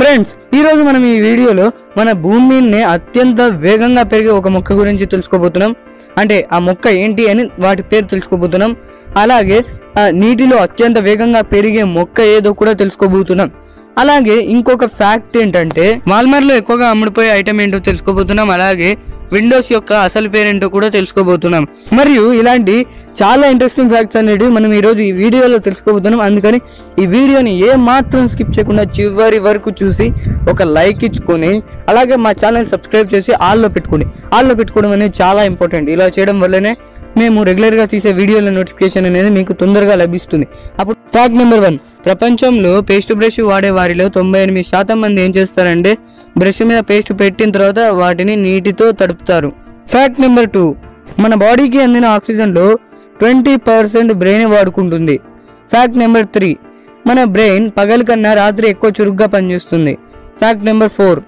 friends ఈ రోజు మనం ఈ వీడియోలో మన భూమిని అత్యంత వేగంగా పెరిగే ఒక మొక్క గురించి తెలుసుకోబోతున్నాం అంటే ఆ మొక్క ఏంటి అని వాటి పేరు తెలుసుకోబోతున్నాం అలాగే ఆ నీటిలో అత్యంత వేగంగా పెరిగే మొక్క ఏదో కూడా తెలుసుకోబోతున్నాం అలాగే ఇంకొక ఫ్యాక్ట్ ఏంటంటే వాల్మార్ట్లో ఎక్కువగా అమ్ముడుపోయే ఐటమ్ ఏంటో తెలుసుకోబోతున్నాం అలాగే విండోస్ యొక్క అసలు పేరేంటో కూడా తెలుసుకోబోతున్నాం మరియు ఇలాంటి చాలా ఇంట్రెస్టింగ్ ఫ్యాక్ట్స్ అనేవి మనం ఈరోజు ఈ వీడియోలో తెలుసుకోబోతున్నాం అందుకని ఈ వీడియోని ఏ మాత్రం స్కిప్ చేయకుండా చివరి వరకు చూసి ఒక లైక్ ఇచ్చుకొని అలాగే మా ఛానల్ సబ్స్క్రైబ్ చేసి ఆల్లో పెట్టుకోండి ఆల్లో పెట్టుకోవడం అనేది చాలా ఇంపార్టెంట్ ఇలా చేయడం వల్లనే మేము రెగ్యులర్గా తీసే వీడియోల నోటిఫికేషన్ అనేది మీకు తొందరగా లభిస్తుంది అప్పుడు ఫ్యాక్ట్ నెంబర్ వన్ ప్రపంచంలో పేస్ట్ బ్రష్ వాడే వారిలో తొంభై ఎనిమిది శాతం మంది ఏం చేస్తారంటే బ్రష్ మీద పేస్ట్ పెట్టిన తర్వాత వాటిని నీటితో తడుపుతారు ఫ్యాక్ట్ నెంబర్ టూ మన బాడీకి అందిన ఆక్సిజన్లో ట్వంటీ పర్సెంట్ బ్రెయిన్ వాడుకుంటుంది ఫ్యాక్ట్ నెంబర్ త్రీ మన బ్రెయిన్ పగల కన్నా రాత్రి ఎక్కువ చురుగ్గా పనిచేస్తుంది ఫ్యాక్ట్ నెంబర్ ఫోర్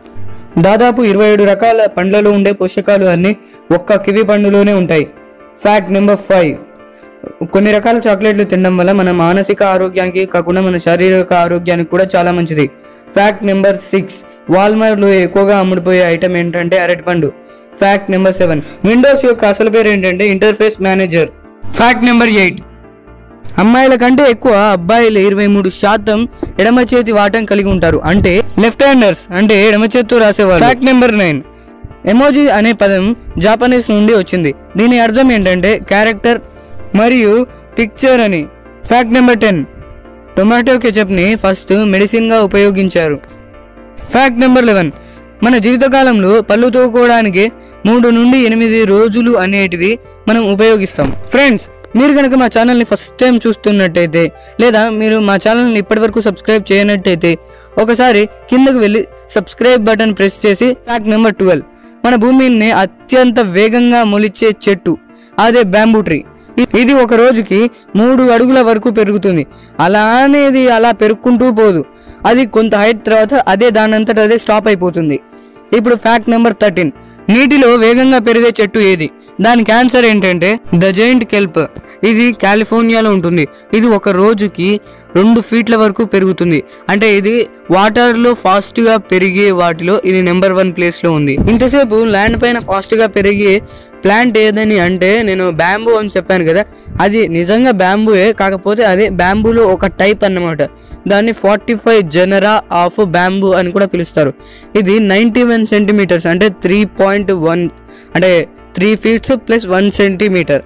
దాదాపు ఇరవై ఏడు రకాల పండ్లలో ఉండే పోషకాలు అన్ని ఒక్క కివి పండులోనే ఉంటాయి ఫ్యాక్ట్ నెంబర్ ఫైవ్ కొన్ని రకాల చాక్లెట్లు తినడం వల్ల మన మానసిక ఆరోగ్యానికి కాకుండా మన శారీరక ఆరోగ్యానికి కూడా చాలా మంచిది ఫ్యాక్ట్ నెంబర్ సిక్స్ వాల్మార్ట్లో ఎక్కువగా అమ్ముడుపోయే ఐటమ్ ఏంటంటే అరటిపండు ఫ్యాక్ట్ నెంబర్ సెవెన్ విండోస్ యొక్క అసలు పేరు ఏంటంటే interface manager fact number eight అమ్మాయిల కంటే ఎక్కువ అబ్బాయిలు ఇరవై మూడు శాతం ఎడమ చేతి వాటం కలిగి ఉంటారు అంటే లెఫ్ట్ హ్యాండర్స్ అంటే ఎడమ చేతితో రాసేవారు ఫ్యాక్ట్ నెంబర్ నైన్ ఎమోజీ అనే పదం జాపనీస్ నుండి వచ్చింది దీని అర్థం ఏంటంటే క్యారెక్టర్ మరియు పిక్చర్ అని ఫ్యాక్ట్ నెంబర్ టెన్ టొమాటో కెచప్ని ఫస్ట్ మెడిసిన్గా ఉపయోగించారు ఫ్యాక్ట్ నెంబర్ లెవెన్ మన జీవితకాలంలో పళ్ళు తోకోవడానికి మూడు నుండి ఎనిమిది రోజులు అనేటివి మనం ఉపయోగిస్తాం ఫ్రెండ్స్ మీరు కనుక మా ఛానల్ని ఫస్ట్ టైం చూస్తున్నట్టయితే లేదా మీరు మా ఛానల్ని ఇప్పటివరకు సబ్స్క్రైబ్ చేయనట్టయితే ఒకసారి కిందకు వెళ్ళి సబ్స్క్రైబ్ బటన్ ప్రెస్ చేసి ఫ్యాక్ట్ నెంబర్ ట్వెల్వ్ మన భూమిని అత్యంత వేగంగా మొలిచే చెట్టు అదే బ్యాంబూ ట్రీ ఇ- ఇది ఒక రోజుకి మూడు అడుగుల వరకు పెరుగుతుంది అలా అనేది అలా పెరుక్కుంటూ పోదు అది కొంత హైట్ తర్వాత అదే దానంతట అదే స్టాప్ అయిపోతుంది ఇప్పుడు ఫ్యాక్ట్ నెంబర్ థర్టీన్ నీటిలో వేగంగా పెరిగే చెట్టు ఏది దానికి ఆన్సర్ ఏంటంటే ద జైంట్ కెల్ప్ ఇది కాలిఫోర్నియాలో ఉంటుంది ఇది ఒక రోజుకి రెండు ఫీట్ల వరకు పెరుగుతుంది అంటే ఇది వాటర్లో ఫాస్ట్గా పెరిగే వాటిలో ఇది నెంబర్ వన్ ప్లేస్లో ఉంది ఇంతసేపు ల్యాండ్ పైన ఫాస్ట్గా పెరిగే ప్లాంట్ ఏదని అంటే నేను బ్యాంబూ అని చెప్పాను కదా అది నిజంగా బ్యాంబూయే కాకపోతే అదే బ్యాంబూలో ఒక టైప్ అన్నమాట దాన్ని forty five genera of bamboo అని కూడా పిలుస్తారు ఇది నైంటీ వన్ సెంటీమీటర్స్ అంటే త్రీ పాయింట్ వన్ అంటే three feets plus one centimetre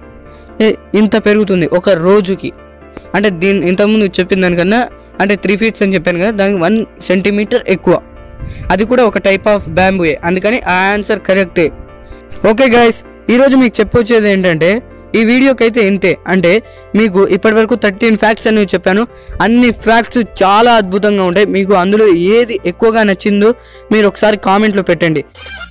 ఇంత పెరుగుతుంది ఒక రోజుకి అంటే దీని ఇంతకుముందు చెప్పిన దానికన్నా అంటే త్రీ ఫీట్స్ అని చెప్పాను కదా దానికి వన్ సెంటీమీటర్ ఎక్కువ అది కూడా ఒక టైప్ ఆఫ్ బ్యాంబూయే అందుకని ఆ ఆన్సర్ కరెక్టే ఓకే గైస్ ఈరోజు మీకు చెప్పొచ్చేది ఏంటంటే ఈ వీడియోకి అయితే ఇంతే అంటే మీకు ఇప్పటివరకు థర్టీన్ ఫ్యాక్ట్స్ అనేవి చెప్పాను అన్ని ఫ్యాక్ట్స్ చాలా అద్భుతంగా ఉంటాయి మీకు అందులో ఏది ఎక్కువగా నచ్చిందో మీరు ఒకసారి కామెంట్లో పెట్టండి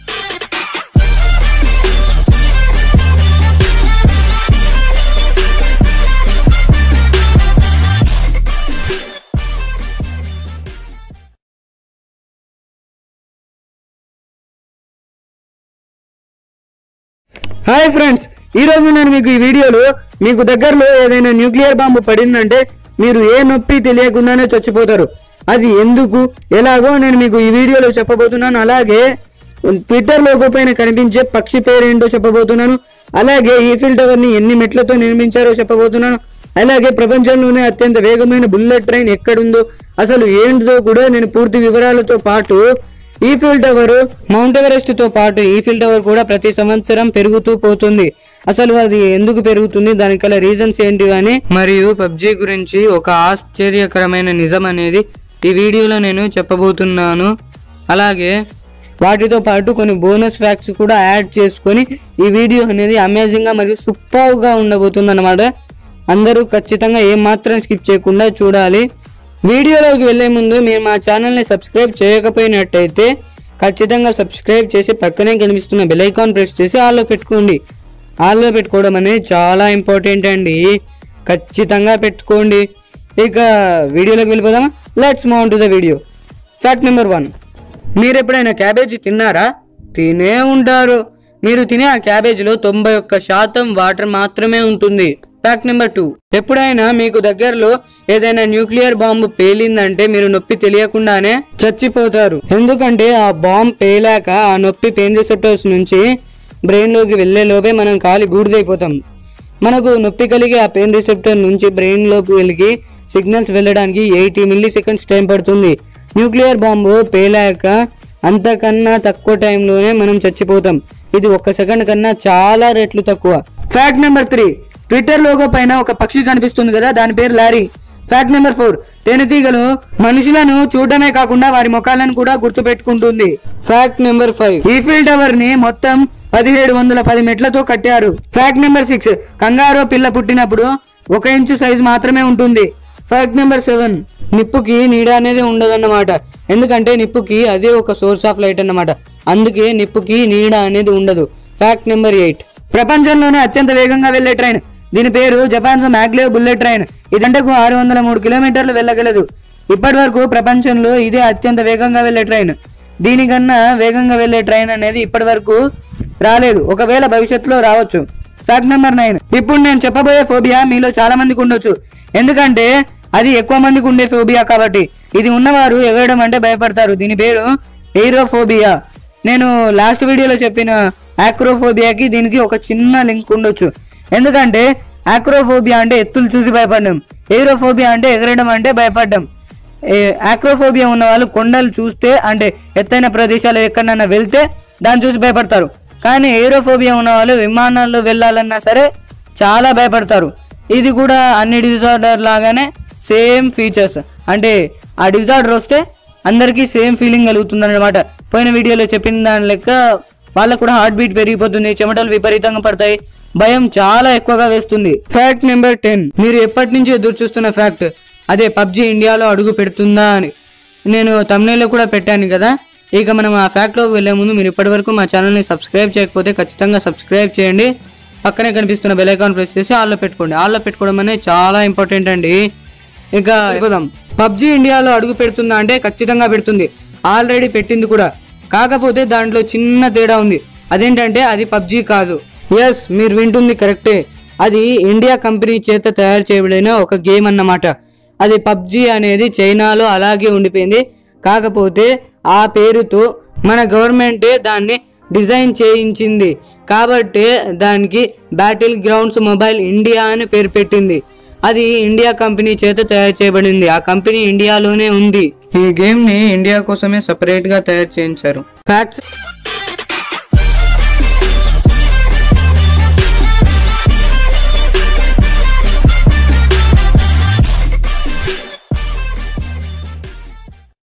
హాయ్ ఫ్రెండ్స్ ఈ రోజు నేను మీకు ఈ వీడియోలో మీకు దగ్గరలో ఏదైనా న్యూక్లియర్ బాంబు పడిందంటే మీరు ఏ నొప్పి తెలియకుండానే చచ్చిపోతారు అది ఎందుకు ఎలాగో నేను మీకు ఈ వీడియోలో చెప్పబోతున్నాను అలాగే ట్విట్టర్ లోగో పైన కనిపించే పక్షి పేరేంటో చెప్పబోతున్నాను అలాగే ఈఫిల్ టవర్ ని ఎన్ని మెట్లతో నిర్మించారో చెప్పబోతున్నాను అలాగే ప్రపంచంలోనే అత్యంత వేగమైన బుల్లెట్ ట్రైన్ ఎక్కడుందో అసలు ఏంటిదో కూడా నేను పూర్తి వివరాలతో పాటు ఈఫిల్ టవర్ మౌంట్ ఎవరెస్ట్ తో పాటు ఈఫిల్ టవర్ కూడా ప్రతి సంవత్సరం పెరుగుతూ పోతుంది అసలు అది ఎందుకు పెరుగుతుంది దానికి గల రీజన్స్ ఏంటి అని మరియు పబ్జి గురించి ఒక ఆశ్చర్యకరమైన నిజం అనేది ఈ వీడియోలో నేను చెప్పబోతున్నాను అలాగే వాటితో పాటు కొన్ని బోనస్ ఫ్యాక్ట్స్ కూడా యాడ్ చేసుకొని ఈ వీడియో అనేది అమేజింగ్ గా మరియు సూపర్ గా ఉండబోతుంది అనమాట అందరూ ఖచ్చితంగా ఏమాత్రం స్కిప్ చేయకుండా చూడాలి వీడియోలోకి వెళ్లే ముందు మీరు మా ఛానల్ని సబ్స్క్రైబ్ చేయకపోయినట్టయితే ఖచ్చితంగా సబ్స్క్రైబ్ చేసి పక్కనే కనిపిస్తున్న బెల్ ఐకాన్ ప్రెస్ చేసి ఆల్లో పెట్టుకోండి ఆల్లో పెట్టుకోవడం అనేది చాలా ఇంపార్టెంట్ అండి ఖచ్చితంగా పెట్టుకోండి ఇక వీడియోలోకి వెళ్ళిపోదామా let's move on to the video fact number one మీరు ఎప్పుడైనా క్యాబేజీ తిన్నారా తినే ఉంటారు మీరు తినే ఆ క్యాబేజీలో తొంభై ఒక్క శాతం వాటర్ మాత్రమే ఉంటుంది ఫ్యాక్ట్ నెంబర్ టూ ఎప్పుడైనా మీకు దగ్గరలో ఏదైనా న్యూక్లియర్ బాంబు పేలిందంటే మీరు నొప్పి తెలియకుండానే చచ్చిపోతారు ఎందుకంటే ఆ బాంబ్ పేలాక ఆ నొప్పి పెయిన్ రిసెప్టర్స్ నుంచి బ్రెయిన్ లోకి వెళ్లే లోపే మనం కాలి బూడిదైపోతాం మనకు నొప్పి కలిగి ఆ పెయిన్ రిసెప్టర్ నుంచి బ్రెయిన్ లోకి వెళ్ళి సిగ్నల్స్ వెళ్ళడానికి ఎయిటీ మిల్లీ సెకండ్స్ టైం పడుతుంది న్యూక్లియర్ బాంబు పేలాక అంతకన్నా తక్కువ టైంలోనే మనం చచ్చిపోతాం ఇది ఒక్క సెకండ్ కన్నా చాలా రెట్లు తక్కువ fact number three Twitter logo పైన ఒక పక్షి కనిపిస్తుంది కదా దాని పేరు లారీ ఫ్యాక్ట్ నెంబర్ ఫోర్ తేనెటీగలు మనుషులను చూడడమే కాకుండా వారి ముఖాలను కూడా గుర్తుపెట్టుకుంటుంది fact number five Eiffel tower ని మొత్తం పదిహేడు వందల పది మెట్లతో కట్టారు ఫ్యాక్ట్ నెంబర్ సిక్స్ కంగారో పిల్ల పుట్టినప్పుడు ఒక ఇంచు సైజు మాత్రమే ఉంటుంది ఫ్యాక్ట్ నెంబర్ సెవెన్ నిప్పుకి నీడ అనేది ఉండదన్నమాట ఎందుకంటే నిప్పుకి అదే ఒక సోర్స్ ఆఫ్ లైట్ అన్నమాట అందుకే నిప్పుకి నీడ అనేది ఉండదు ఫ్యాక్ట్ నెంబర్ ఎయిట్ ప్రపంచంలోనే అత్యంత వేగంగా వెళ్లే ట్రైన్ దీని పేరు జపాన్స్ మ్యాగ్లేవ్ బుల్లెట్ ట్రైన్ ఇది గంటకు ఆరు వందల మూడు కిలోమీటర్లు వెళ్ళగలదు ఇప్పటి వరకు ప్రపంచంలో ఇదే అత్యంత వేగంగా వెళ్లే ట్రైన్ దీనికన్నా వేగంగా వెళ్లే ట్రైన్ అనేది ఇప్పటి వరకు రాలేదు ఒకవేళ భవిష్యత్తులో రావచ్చు ఫ్యాక్ట్ నెంబర్ నైన్ ఇప్పుడు నేను చెప్పబోయే ఫోబియా మీలో చాలా మందికి ఉండొచ్చు ఎందుకంటే అది ఎక్కువ మందికి ఉండే ఫోబియా కాబట్టి ఇది ఉన్నవారు ఎగరడం అంటే భయపడతారు దీని పేరు ఎయిరోఫోబియా నేను లాస్ట్ వీడియోలో చెప్పిన ఆక్రోఫోబియాకి దీనికి ఒక చిన్న లింక్ ఉండొచ్చు ఎందుకంటే ఆక్రోఫోబియా అంటే ఎత్తులు చూసి భయపడడం ఎయిరోఫోబియా అంటే ఎగరడం అంటే భయపడడం ఆక్రోఫోబియా ఉన్న వాళ్ళు కొండలు చూస్తే అంటే ఎత్తైన ప్రదేశాలు ఎక్కడన్నా వెళ్తే దాన్ని చూసి భయపడతారు కానీ ఎయిరోఫోబియా ఉన్న వాళ్ళు విమానాల్లో వెళ్ళాలన్నా సరే చాలా భయపడతారు ఇది కూడా అన్ని డిజార్డర్ లాగానే సేమ్ ఫీచర్స్ అంటే ఆ డిజార్డర్ వస్తే అందరికీ సేమ్ ఫీలింగ్ కలుగుతుంది అనమాట పోయిన వీడియోలో చెప్పిన దాని లెక్క వాళ్ళకు కూడా హార్ట్ బీట్ పెరిగిపోతుంది చెమటలు విపరీతంగా పడతాయి భయం చాలా ఎక్కువగా వేస్తుంది ఫ్యాక్ట్ నెంబర్ టెన్ మీరు ఎప్పటి నుంచి ఎదురు చూస్తున్న ఫ్యాక్ట్ అదే పబ్జి ఇండియాలో అడుగు పెడుతుందా అని నేను తమిళలో కూడా పెట్టాను కదా ఇక మనం ఆ ఫ్యాక్ట్లోకి వెళ్ళే ముందు మీరు ఇప్పటివరకు మా ఛానల్ని సబ్స్క్రైబ్ చేయకపోతే ఖచ్చితంగా సబ్స్క్రైబ్ చేయండి పక్కనే కనిపిస్తున్న బెల్ ఐకాన్ ప్రెస్ చేసి ఆల్లో పెట్టుకోండి ఆల్లో పెట్టుకోవడం అనేది చాలా ఇంపార్టెంట్ అండి ఇక అయిపోదాం పబ్జి ఇండియాలో అడుగు పెడుతుందా అంటే ఖచ్చితంగా పెడుతుంది ఆల్రెడీ పెట్టింది కూడా కాకపోతే దాంట్లో చిన్న తేడా ఉంది అదేంటంటే అది పబ్జి కాదు ఎస్ మీరు వింటుంది కరెక్టే అది ఇండియా కంపెనీ చేత తయారు చేయబడిన ఒక గేమ్ అన్నమాట అది పబ్జి అనేది చైనాలో అలాగే ఉండిపోయింది కాకపోతే ఆ పేరుతో మన గవర్నమెంటే దాన్ని డిజైన్ చేయించింది కాబట్టి దానికి బ్యాటిల్ గ్రౌండ్స్ మొబైల్ ఇండియా అని పేరు పెట్టింది అది ఇండియా కంపెనీ చేత తయారు చేయబడింది ఆ కంపెనీ ఇండియాలోనే ఉంది ఈ గేమ్ ని ఇండియా కోసమే సపరేట్ గా తయారు చేయించారు ఫ్యాక్ట్స్